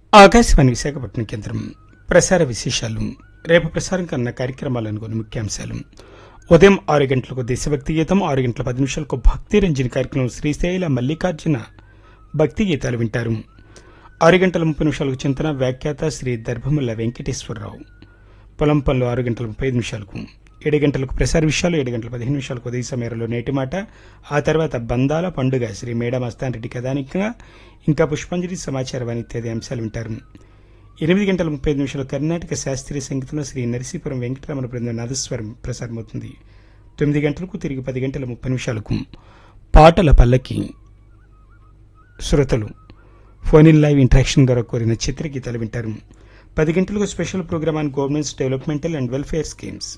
ఆకాశవాణి విశాఖపట్నం కేంద్రం ప్రసార విశేషాలు రేపు ప్రసారం కన్న కార్యక్రమాలను కొన్ని ముఖ్యాంశాలు ఉదయం ఆరు గంటలకు దేశభక్తి గీతం ఆరు గంటల పది నిమిషాలకు భక్తి రంజని కార్యక్రమం శ్రీశైల మల్లికార్జున భక్తి గీతాలు వింటారు ఆరు గంటల ముప్పై నిమిషాలకు చింతన వ్యాఖ్యాత శ్రీ దర్భముల వెంకటేశ్వరరావు పొలం పనులు ఆరు గంటల ముప్పై ఐదు నిమిషాలకు ఏడు గంటలకు ప్రసార విషయాలు ఏడు గంటల పదిహేను నిమిషాలకు ఉదయ సమయంలో నేటి మాట ఆ తర్వాత బందాల పండుగ శ్రీ మేడ మస్తాన్ రెడ్డి కథానికంగా ఇంకా పుష్పాంజలి సమాచారం ఇత్యాది అంశాలు వింటారు ఎనిమిది గంటల ముప్పై ఐదు నిమిషాలు కర్ణాటక శాస్త్రీయ సంగీతంలో శ్రీ నరసీపురం వెంకటరమణ బృందం నాదస్వరం ప్రసారమవుతుంది తొమ్మిది గంటలకు తిరిగి పది గంటల ముప్పై నిమిషాలకు పాటల పల్లకి శ్రోతలు ఫోన్ ఇన్ లైవ్ ఇంటరాక్షన్ ద్వారా కోరిన చిత్రగీతాలు వింటారు పది గంటలకు special program on governments developmental and welfare schemes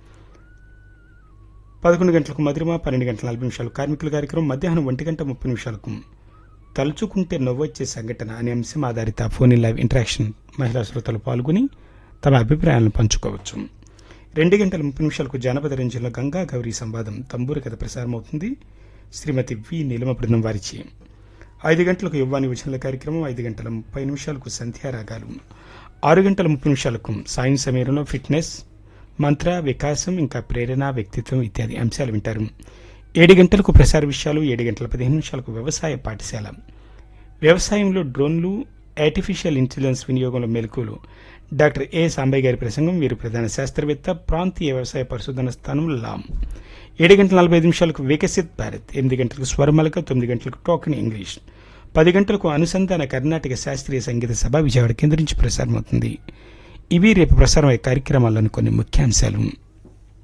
పదకొండు గంటలకు మధురిమ పన్నెండు గంటల నలభై నిమిషాలు కార్మికుల కార్యక్రమం మధ్యాహ్నం ఒంటి గంట ముప్పై నిమిషాలకు తలుచుకుంటే నవ్వొచ్చే సంఘటన అనే అంశం ఆధారిత ఫోన్ ఇన్ లైవ్ ఇంటరాక్షన్ మహిళా శ్రోతలు పాల్గొని తమ అభిప్రాయాలను పంచుకోవచ్చు రెండు గంటల ముప్పై నిమిషాలకు జానపద రంజంలో గంగా గౌరీ సంవాదం తంబూరి కథ ప్రసారమవుతుంది శ్రీమతి వి నీలమ బృందం వారిచి ఐదు గంటలకు యువ్వాని విచనల కార్యక్రమం ఐదు గంటల ముప్పై నిమిషాలకు సంధ్యారాగాలు ఆరు గంటల ముప్పై నిమిషాలకు సాయం సమయంలో ఫిట్నెస్ మంత్ర వికాసం ఇంకా ప్రేరణ వ్యక్తిత్వం ఇత్యాది అంశాలు వింటారు ఏడు గంటలకు ప్రసార విషయాలు ఏడు గంటల పదిహేను నిమిషాలకు వ్యవసాయ పాఠశాల వ్యవసాయంలో డ్రోన్లు ఆర్టిఫిషియల్ ఇంటెలిజెన్స్ వినియోగంలో మెలకువలు డాక్టర్ ఏ సాంబయ్య గారి ప్రసంగం వీరు ప్రధాన శాస్త్రవేత్త ప్రాంతీయ వ్యవసాయ పరిశోధన స్థానం లామ్ ఏడు గంటల నలభై ఐదు నిమిషాలకు వికసిత్ భారత్ ఎనిమిది గంటలకు స్వరమలక తొమ్మిది గంటలకు టోకన్ ఇంగ్లీష్ పది గంటలకు అనుసంధాన కర్ణాటక శాస్త్రీయ సంగీత సభ విజయవాడ కేంద్రం నుంచి ప్రసారమవుతుంది ఇవి రేపు ప్రసారం అయ్యే కార్యక్రమాల్లోని కొన్ని ముఖ్యాంశాలు